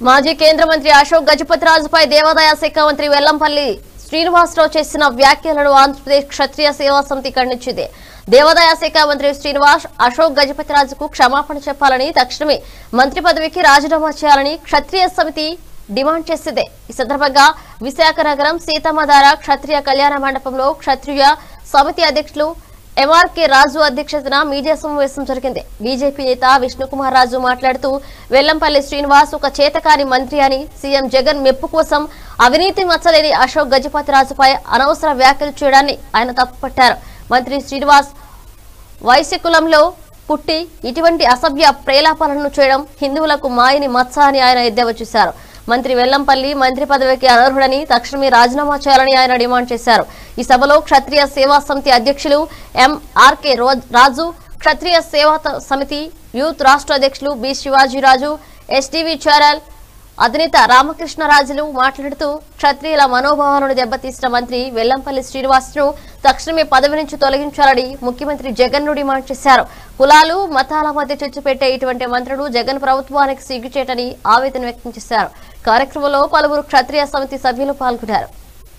మాజీ కేంద్ర మంత్రి అశోక్ గజపతిరాజుపై దేవాదాయ శాఖ మంత్రి వెల్లంపల్లి శ్రీనివాసరావు చేసిన వ్యాఖ్యలను ఆంధ్రప్రదేశ్ క్షత్రియ సేవా సమితి ఖండించింది దేవాదాయ శాఖ మంత్రి శ్రీనివాస్ అశోక్ గజపతిరాజుకు క్షమాపణ చెప్పాలని తక్షణమే మంత్రి పదవికి రాజీనామా చేయాలని క్షత్రియ సమితి డిమాండ్ చేసింది ఈ సందర్భంగా విశాఖ నగరం సీతమ్మధార క్షత్రియ కళ్యాణ మండపంలో క్షత్రియ సమితి అధ్యక్షులు ఎంఆర్కే రాజు అధ్యక్షతన మీడియా సమావేశం జరిగింది బీజేపీ నేత విష్ణుకుమార్ రాజు మాట్లాడుతూ వెల్లంపల్లి శ్రీనివాస్ ఒక చేతకాని మంత్రి అని సీఎం జగన్ మెప్పు కోసం అవినీతి మచ్చలేని అశోక్ గజపతి రాజుపై అనవసర వ్యాఖ్యలు చేయడాన్ని ఆయన తప్పుపట్టారు మంత్రి శ్రీనివాస్ వైశ్య కులంలో పుట్టి ఇటువంటి అసభ్య ప్రేలాపనలను చేయడం హిందువులకు మాయని మచ్చ అని ఆయన ఎద్దేవా చేశారు మంత్రి వెల్లంపల్లి మంత్రి పదవికి అనర్హుడని తక్షణమే రాజీనామా చేయాలని ఆయన డిమాండ్ చేశారు ఈ సభలో క్షత్రియ సేవా సమితి అధ్యక్షులు ఎంఆర్కే రాజు క్షత్రియ సేవా త- సమితి యూత్ రాష్ట్ర అధ్యక్షులు బి శివాజీరాజు ఎస్టీవీ ఛానల్ అధినేత రామకృష్ణరాజులు మాట్లాడుతూ క్షత్రియుల మనోభావాలను దెబ్బతీసిన మంత్రి వెల్లంపల్లి శ్రీనివాస్ను తక్షణమే పదవి నుంచి తొలగించాలని ముఖ్యమంత్రి జగన్ ను డిమాండ్ చేశారు కులాలు మతాల మధ్య చిచ్చు పెట్టే ఇటువంటి మంత్రులు జగన్ ప్రభుత్వానికి సిగ్గుచేటని ఆవేదన వ్యక్తం చేశారు కార్యక్రమంలో పలువురు క్షత్రియ సమితి సభ్యులు పాల్గొన్నారు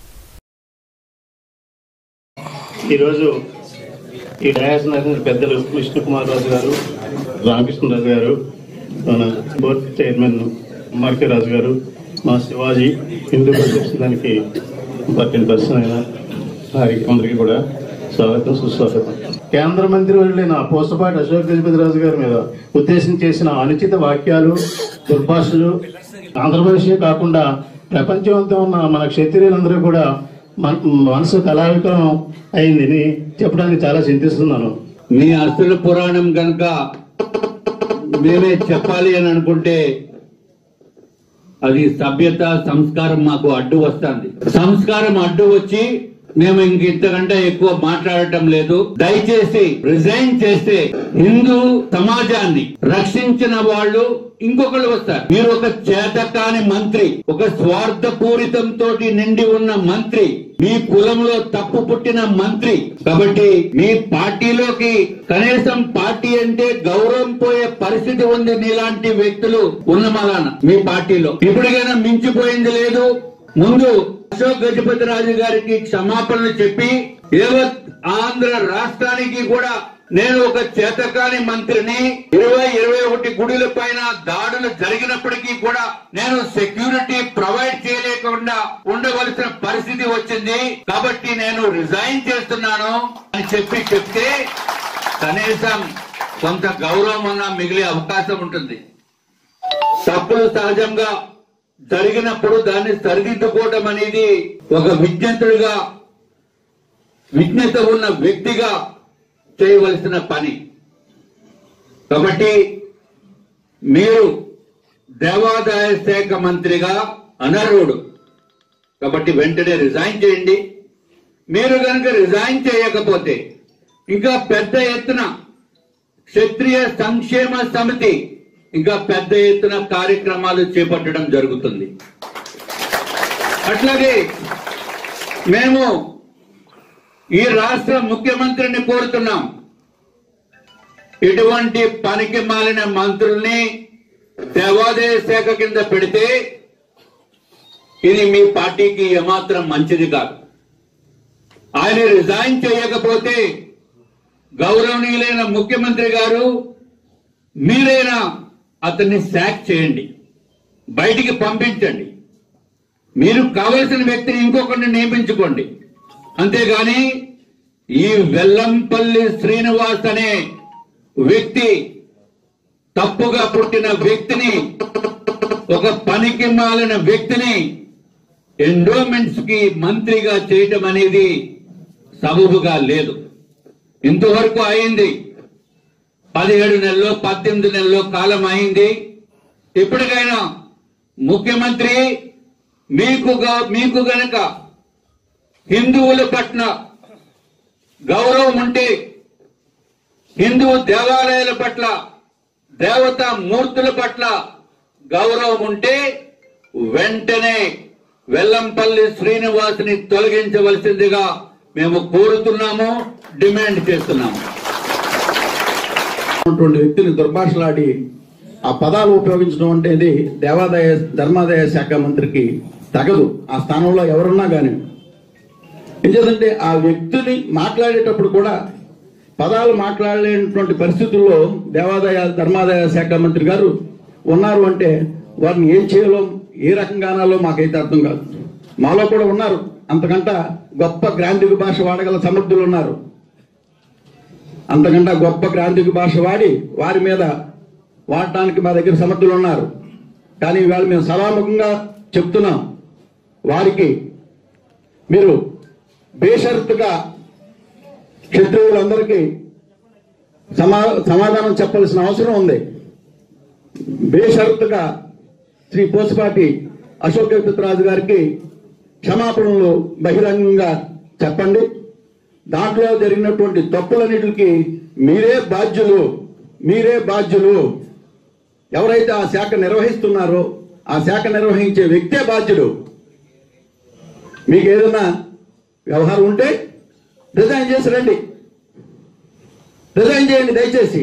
ఈరోజు ఈ డయాస్ నగర్ పెద్దలు విష్ణుకుమార్ రాజు గారు రామకృష్ణరాజు గారు మన బోర్డ్ చైర్మన్ మార్కే రాజు గారు మా శివాజీ హిందూ పరిషత్ దానికి ఇంపార్టెంట్ పర్సన్ అయిన వారికి అందరికీ కూడా స్వాగతం సుస్వాగతం కేంద్ర మంత్రి వర్యులైన పోసపాటి అశోక్ గజపతి రాజు గారి మీద ఉద్దేశం చేసిన అనుచిత వాక్యాలు దుర్భాషలు ఆంధ్రప్రదేశ్ కాకుండా ప్రపంచమంతా ఉన్న మన క్షత్రియులందరూ కూడా మన మనసు కళావికలం అయిందని చెప్పడానికి చాలా చింతిస్తున్నాను మీ అసలు పురాణం కనుక మేమే చెప్పాలి అని అనుకుంటే అది సభ్యత సంస్కారం మాకు అడ్డు వస్తుంది సంస్కారం అడ్డు వచ్చి మేము ఇంక ఇంతకంటే ఎక్కువ మాట్లాడటం లేదు దయచేసి రిజైన్ చేస్తే హిందూ సమాజాన్ని రక్షించిన వాళ్ళు ఇంకొకళ్ళు వస్తారు మీరు ఒక చేతకాని మంత్రి ఒక స్వార్థ పూరితంతో నిండి ఉన్న మంత్రి మీ కులంలో తప్పు పుట్టిన మంత్రి కాబట్టి మీ పార్టీలోకి కనీసం పార్టీ అంటే గౌరవం పోయే పరిస్థితి ఉంది నీలాంటి వ్యక్తులు ఉన్న మలాన మీ పార్టీలో ఇప్పటికైనా మించిపోయింది లేదు ముందు అశోక్ గజపతి రాజు గారికి క్షమాపణలు చెప్పి యావత్ ఆంధ్ర రాష్ట్రానికి కూడా నేను ఒక చేతకాని మంత్రిని ఇరవై ఇరవై ఒకటి గుడుల పైన దాడులు జరిగినప్పటికీ కూడా నేను సెక్యూరిటీ ప్రొవైడ్ చేయలేకుండా ఉండవలసిన పరిస్థితి వచ్చింది కాబట్టి నేను రిజైన్ చేస్తున్నాను అని చెప్పి చెప్తే కనీసం కొంత గౌరవం అన్న మిగిలే అవకాశం ఉంటుంది తప్పులు సహజంగా జరిగినప్పుడు దాన్ని సరిదిద్దుకోవడం అనేది ఒక విజ్ఞతుడిగా విజ్ఞత ఉన్న వ్యక్తిగా చేయవలసిన పని కాబట్టి మీరు దేవాదాయ శాఖ మంత్రిగా అనర్హుడు కాబట్టి వెంటనే రిజైన్ చేయండి మీరు కనుక రిజైన్ చేయకపోతే ఇంకా పెద్ద ఎత్తున క్షత్రియ సంక్షేమ సమితి ఇంకా పెద్ద ఎత్తున కార్యక్రమాలు చేపట్టడం జరుగుతుంది అట్లాగే మేము ఈ రాష్ట్ర ముఖ్యమంత్రిని కోరుతున్నాం ఇటువంటి పనికి మాలిన మంత్రుల్ని దేవాదాయ శాఖ కింద పెడితే ఇది మీ పార్టీకి ఏమాత్రం మంచిది కాదు ఆయన రిజైన్ చేయకపోతే గౌరవనీయులైన ముఖ్యమంత్రి గారు మీరైనా అతన్ని శాక్ చేయండి బయటికి పంపించండి మీరు కావలసిన వ్యక్తిని ఇంకొకరిని నియమించుకోండి అంతేగాని ఈ వెల్లంపల్లి శ్రీనివాస్ అనే వ్యక్తి తప్పుగా పుట్టిన వ్యక్తిని ఒక పనికి మాలిన వ్యక్తిని ఎండోమెంట్స్ కి మంత్రిగా చేయటం అనేది సబబుగా లేదు ఇంతవరకు అయింది పదిహేడు నెలల్లో పద్దెనిమిది నెలల్లో కాలం అయింది ఇప్పటికైనా ముఖ్యమంత్రి మీకు గా- మీకు గనక హిందువుల పట్ల గౌరవం ఉంటే హిందూ దేవాలయాల పట్ల దేవతా మూర్తుల పట్ల గౌరవం ఉంటే వెంటనే వెల్లంపల్లి శ్రీనివాసుని తొలగించవలసిందిగా మేము కోరుతున్నాము డిమాండ్ చేస్తున్నాము ఉన్నటువంటి వ్యక్తిని దుర్భాషలాడి ఆ పదాలు ఉపయోగించడం అనేది దేవాదాయ ధర్మాదాయ శాఖ మంత్రికి తగదు ఆ స్థానంలో ఎవరున్నా కానీ ఎందుకంటే ఆ వ్యక్తిని మాట్లాడేటప్పుడు కూడా పదాలు మాట్లాడలేనటువంటి పరిస్థితుల్లో దేవాదాయ ధర్మాదాయ శాఖ మంత్రి గారు ఉన్నారు అంటే వారిని ఏం చేయాలో ఏ రకంగా అనాలో మాకైతే అర్థం కాదు మాలో కూడా ఉన్నారు అంతకంట గొప్ప గ్రాంధిక భాష వాడగల సమర్థులు ఉన్నారు అంతకంటే గొప్ప గ్రాంధిక భాష వాడి వారి మీద వాడటానికి మా దగ్గర సమర్థులు ఉన్నారు కానీ ఇవాళ మేము సభాముఖంగా చెప్తున్నాం వారికి మీరు బేషరతుగా క్షత్రియులందరికీ సమా సమాధానం చెప్పాల్సిన అవసరం ఉంది బేషరతుగా శ్రీ పోసపాటి అశోక్ గజపతిరాజు గారికి క్షమాపణలు బహిరంగంగా చెప్పండి దాంట్లో జరిగినటువంటి తప్పులన్నిటికి మీరే బాధ్యులు మీరే బాధ్యులు ఎవరైతే ఆ శాఖ నిర్వహిస్తున్నారో ఆ శాఖ నిర్వహించే వ్యక్తే బాధ్యుడు మీకు ఏదైనా వ్యవహారం ఉంటే రిజైన్ చేసి రండి రిజైన్ చేయండి దయచేసి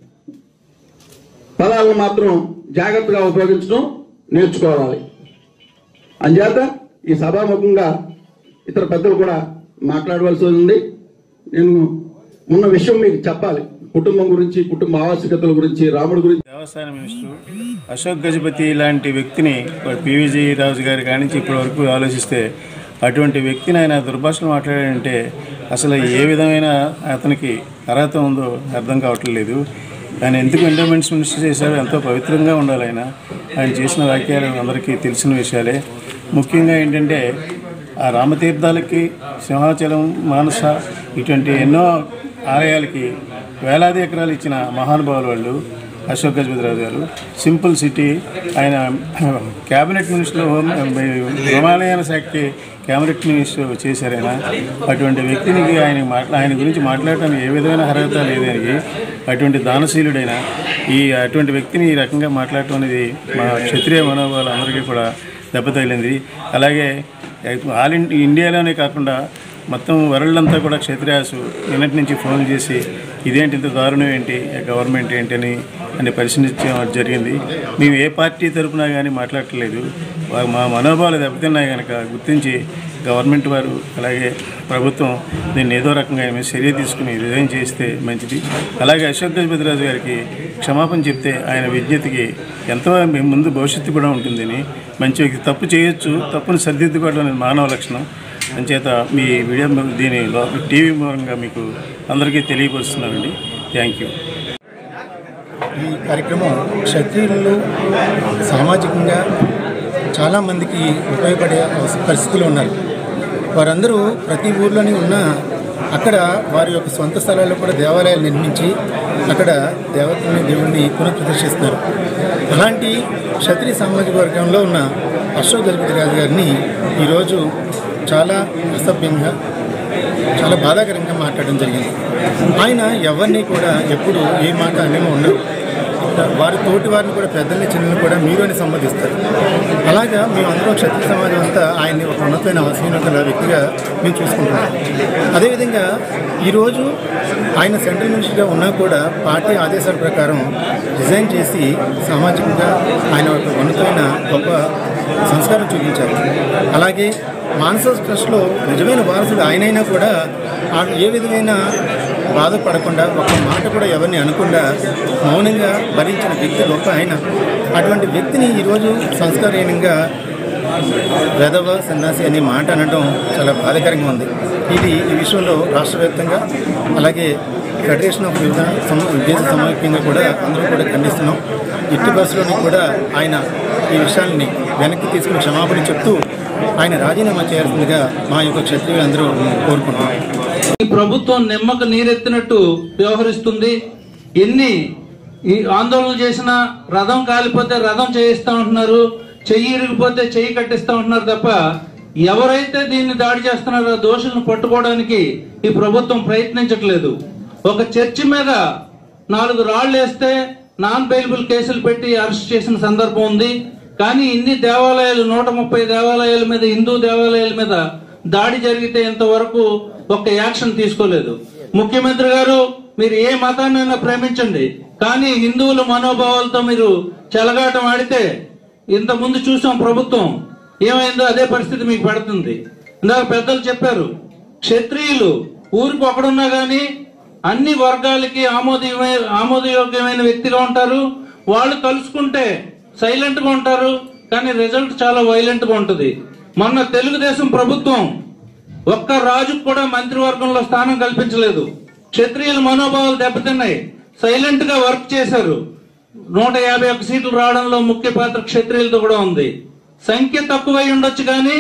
పదాలను మాత్రం జాగ్రత్తగా ఉపయోగించడం నేర్చుకోవాలి అంచేత ఈ సభాముఖంగా ఇతర పెద్దలు కూడా మాట్లాడవలసి ఉంది నేను ఉన్న విషయం మీకు చెప్పాలి కుటుంబం గురించి కుటుంబ ఆవశ్యకతల గురించి రాముడి గురించి వ్యవసాయ మినిస్టర్ అశోక్ గజపతి లాంటి వ్యక్తిని పివిజి రాజు గారి కాడి నుంచి ఇప్పటి వరకు ఆలోచిస్తే అటువంటి వ్యక్తిని ఆయన దుర్భాషలు మాట్లాడాడంటే అసలు ఏ విధమైన అతనికి అర్హత ఉందో అర్థం కావట్లేదు ఆయన ఎందుకు ఎండోమెంట్స్ మినిస్టర్ చేశారో ఎంతో పవిత్రంగా ఉండాలి ఆయన ఆయన చేసిన వాక్యాలు అందరికీ తెలిసిన విషయాలే ముఖ్యంగా ఏంటంటే ఆ రామతీర్థాలకి సింహాచలం మానస ఇటువంటి ఎన్నో ఆలయాలకి వేలాది ఎకరాలు ఇచ్చిన మహానుభావులు వాళ్ళు అశోక్ గజపతిరాజు గారు సింపుల్ సిటీ ఆయన క్యాబినెట్ మినిస్టర్ హోమ్ విమానయాన శాఖకి క్యాబినెట్ మినిస్టర్ చేశారు ఆయన అటువంటి వ్యక్తిని ఆయన మాట్లా ఆయన గురించి మాట్లాడటానికి ఏ విధమైన అర్హత లేదు ఆయనకి అటువంటి దానశీలుడైన ఈ అటువంటి వ్యక్తిని ఈ రకంగా మాట్లాడటం అనేది మా క్షత్రియ మనోభావాలు అందరికీ కూడా దెబ్బతగిలింది అలాగే ఆల్ ఇన్ ఇండియాలోనే కాకుండా మొత్తం వరల్డ్ అంతా కూడా క్షత్రియాసు నిన్నటి నుంచి ఫోన్ చేసి ఇదేంటి ఇంత దారుణం ఏంటి గవర్నమెంట్ ఏంటి అని అని పరిశీలించడం జరిగింది మేము ఏ పార్టీ తరపున కానీ మాట్లాడట్లేదు వా- మా మనోభావాలు దెబ్బతిన్నాయి కనుక గుర్తించి గవర్నమెంట్ వారు అలాగే ప్రభుత్వం దీన్ని ఏదో రకంగా ఆయన మీద చర్య తీసుకుని రిజైన్ చేస్తే మంచిది అలాగే అశోక్ గజపతిరాజు గారికి క్షమాపణ చెప్తే ఆయన విజ్ఞతకి ఎంతో ముందు భవిష్యత్తు కూడా ఉంటుందని మంచి వ్యక్తి తప్పు చేయొచ్చు తప్పును సరిదిద్దుకోవడం అనేది మానవ లక్షణం అంచేత మీ వీడియో దీని లో- టీవీ మూలంగా మీకు అందరికీ తెలియపరుస్తున్నానండి థ్యాంక్ యూ ఈ కార్యక్రమం క్షత్రియులు సామాజికంగా చాలామందికి ఉపయోగపడే పరిస్థితులు ఉన్నారు వారందరూ ప్రతి ఊర్లోని ఉన్న అక్కడ వారి యొక్క సొంత స్థలాల్లో కూడా దేవాలయాలు నిర్మించి అక్కడ దేవతని దేవుణ్ణి పునఃప్రదర్శిస్తున్నారు అలాంటి క్షత్రియ సామాజిక వర్గంలో ఉన్న అశోక్ గజపతి రాజు గారిని ఈరోజు చాలా అసభ్యంగా చాలా బాధాకరంగా మాట్లాడడం జరిగింది ఆయన ఎవరిని కూడా ఎప్పుడు ఏ మాట అనేమో ఉండరు వారి తోటి వారిని కూడా పెద్దల్ని చిన్నని కూడా మీరు అని సంబోధిస్తారు అలాగా మేమందరం క్షత్రియ సమాజం అంతా ఆయన్ని ఒక ఉన్నతమైన ఆసీనతల వ్యక్తిగా మేము చూసుకుంటున్నాం అదేవిధంగా ఈరోజు ఆయన సెంట్రల్ మినిస్టర్గా ఉన్నా కూడా పార్టీ ఆదేశాల ప్రకారం రిజైన్ చేసి సామాజికంగా ఆయన ఒక ఉన్నతమైన గొప్ప సంస్కారం చూపించారు అలాగే మానస ట్రస్ట్లో నిజమైన వారసుడు ఆయనైనా కూడా ఆ ఏ విధమైన బాధపడకుండా ఒక్క మాట కూడా ఎవరిని అనకుండా మౌనంగా భరించిన వ్యక్తి గొప్ప ఆయన అటువంటి వ్యక్తిని ఈరోజు సంస్కారహీనంగా వెధవ సన్యాసి అనే మాట అనడం చాలా బాధాకరంగా ఉంది ఇది ఈ విషయంలో రాష్ట్ర వ్యాప్తంగా అలాగే ఫెడరేషన్ ఆఫ్ వివిధ సమ దేశ సమైక్యంగా కూడా అందరూ కూడా ఖండిస్తున్నాం ఇట్టి బస్సులోని కూడా ఆయన ఈ విషయాల్ని వెనక్కి తీసుకుని క్షమాపణ చెప్తూ ఆయన రాజీనామా చేయాల్సిందిగా మా యొక్క క్షత్రియులందరూ కోరుకుంటున్నాం ఈ ప్రభుత్వం నిమ్మక నీరెత్తినట్టు వ్యవహరిస్తుంది ఎన్ని ఈ ఆందోళన చేసిన రథం కాలిపోతే రథం చేయిస్తా ఉంటున్నారు చెయ్యి ఇరిగిపోతే చెయ్యి కట్టిస్తా ఉంటున్నారు తప్ప ఎవరైతే దీన్ని దాడి చేస్తున్నారో ఆ దోషులను పట్టుకోవడానికి ఈ ప్రభుత్వం ప్రయత్నించట్లేదు ఒక చర్చి మీద నాలుగు రాళ్లు వేస్తే నాన్ బెయిలబుల్ కేసులు పెట్టి అరెస్ట్ చేసిన సందర్భం ఉంది కానీ ఇన్ని దేవాలయాలు నూట ముప్పై దేవాలయాల మీద హిందూ దేవాలయాల మీద దాడి జరిగితే ఇంతవరకు ఒక్క యాక్షన్ తీసుకోలేదు ముఖ్యమంత్రి గారు మీరు ఏ మతాన్నైనా ప్రేమించండి కానీ హిందువుల మనోభావాలతో మీరు చెలగాటం ఆడితే ఇంత ముందు చూసాం ప్రభుత్వం ఏమైందో అదే పరిస్థితి మీకు పడుతుంది ఇందాక పెద్దలు చెప్పారు క్షత్రియులు ఊరికి ఒకడున్నా గాని అన్ని వర్గాలకి ఆమోదయోగ్యమైన ఆమోదయోగ్యమైన వ్యక్తిగా ఉంటారు వాళ్ళు కలుసుకుంటే సైలెంట్ గా ఉంటారు కానీ రిజల్ట్ చాలా వైలెంట్ గా ఉంటుంది మొన్న తెలుగుదేశం ప్రభుత్వం ఒక్క రాజుకు కూడా మంత్రివర్గంలో స్థానం కల్పించలేదు క్షత్రియుల మనోభావాలు దెబ్బతిన్నాయి సైలెంట్ గా వర్క్ చేశారు నూట యాభై ఒక్క సీట్లు రావడంలో ముఖ్య పాత్ర క్షత్రియులతో కూడా ఉంది సంఖ్య తక్కువై ఉండొచ్చు కానీ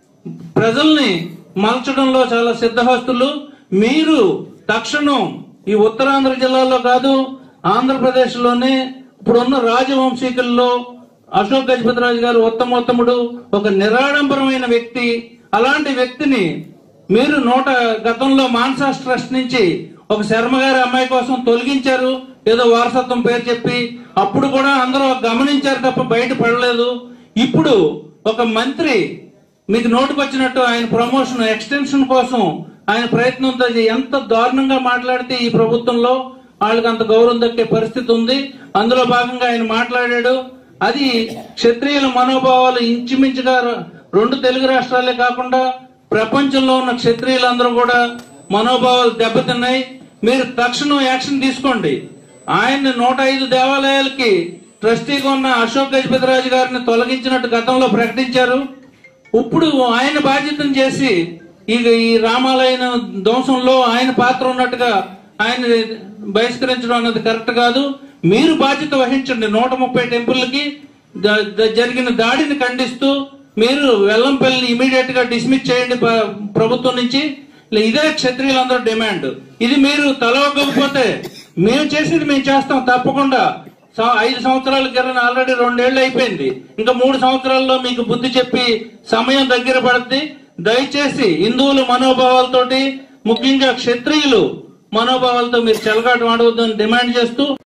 ప్రజల్ని మలచడంలో చాలా సిద్ధహస్తులు మీరు తక్షణం ఈ ఉత్తరాంధ్ర జిల్లాలో కాదు ఆంధ్రప్రదేశ్ లోనే ఇప్పుడున్న రాజవంశీకుల్లో అశోక్ గజపతిరాజు గారు ఉత్తమోత్తముడు ఒక నిరాడంబరమైన వ్యక్తి అలాంటి వ్యక్తిని మీరు నూట గతంలో మాన్సాస్ ట్రస్ట్ నుంచి ఒక శర్మ గారి అమ్మాయి కోసం తొలగించారు ఏదో వారసత్వం పేరు చెప్పి అప్పుడు కూడా అందరూ గమనించారు తప్ప బయట పడలేదు ఇప్పుడు ఒక మంత్రి మీకు నోటుకొచ్చినట్టు ఆయన ప్రమోషన్ ఎక్స్టెన్షన్ కోసం ఆయన ప్రయత్నంతో ఎంత దారుణంగా మాట్లాడితే ఈ ప్రభుత్వంలో వాళ్ళకి అంత గౌరవం దక్కే పరిస్థితి ఉంది అందులో భాగంగా ఆయన మాట్లాడాడు అది క్షత్రియుల మనోభావాలు ఇంచుమించుగా రెండు తెలుగు రాష్ట్రాలే కాకుండా ప్రపంచంలో ఉన్న క్షత్రియులందరూ కూడా మనోభావాలు దెబ్బతిన్నాయి మీరు తక్షణం యాక్షన్ తీసుకోండి ఆయన్ని నూట ఐదు దేవాలయాలకి ట్రస్టీగా ఉన్న అశోక్ గజపతిరాజు గారిని తొలగించినట్టు గతంలో ప్రకటించారు ఇప్పుడు ఆయన బాధ్యతను చేసి ఈ ఈ రామాలయం ధ్వంసంలో ఆయన పాత్ర ఉన్నట్టుగా ఆయన బహిష్కరించడం అన్నది కరెక్ట్ కాదు మీరు బాధ్యత వహించండి నూట ముప్పై టెంపుల్కి ద- ద- జరిగిన దాడిని ఖండిస్తూ మీరు వెల్లంపల్లిని ఇమీడియట్ గా డిస్మిస్ చేయండి ప్ర- ప్రభుత్వం నుంచి లే- ఇదే క్షత్రియులందరూ డిమాండ్ ఇది మీరు తలవకపోతే మేము చేసేది మేము చేస్తాం తప్పకుండా స- ఐదు సంవత్సరాల క్రితం ఆల్రెడీ రెండేళ్లు అయిపోయింది ఇంకా మూడు సంవత్సరాల్లో మీకు బుద్ధి చెప్పి సమయం దగ్గర పడుద్ది దయచేసి హిందువుల మనోభావాలతోటి ముఖ్యంగా క్షత్రియులు మనోభావాలతో మీరు చెలగాటం ఆడవద్దని డిమాండ్ చేస్తూ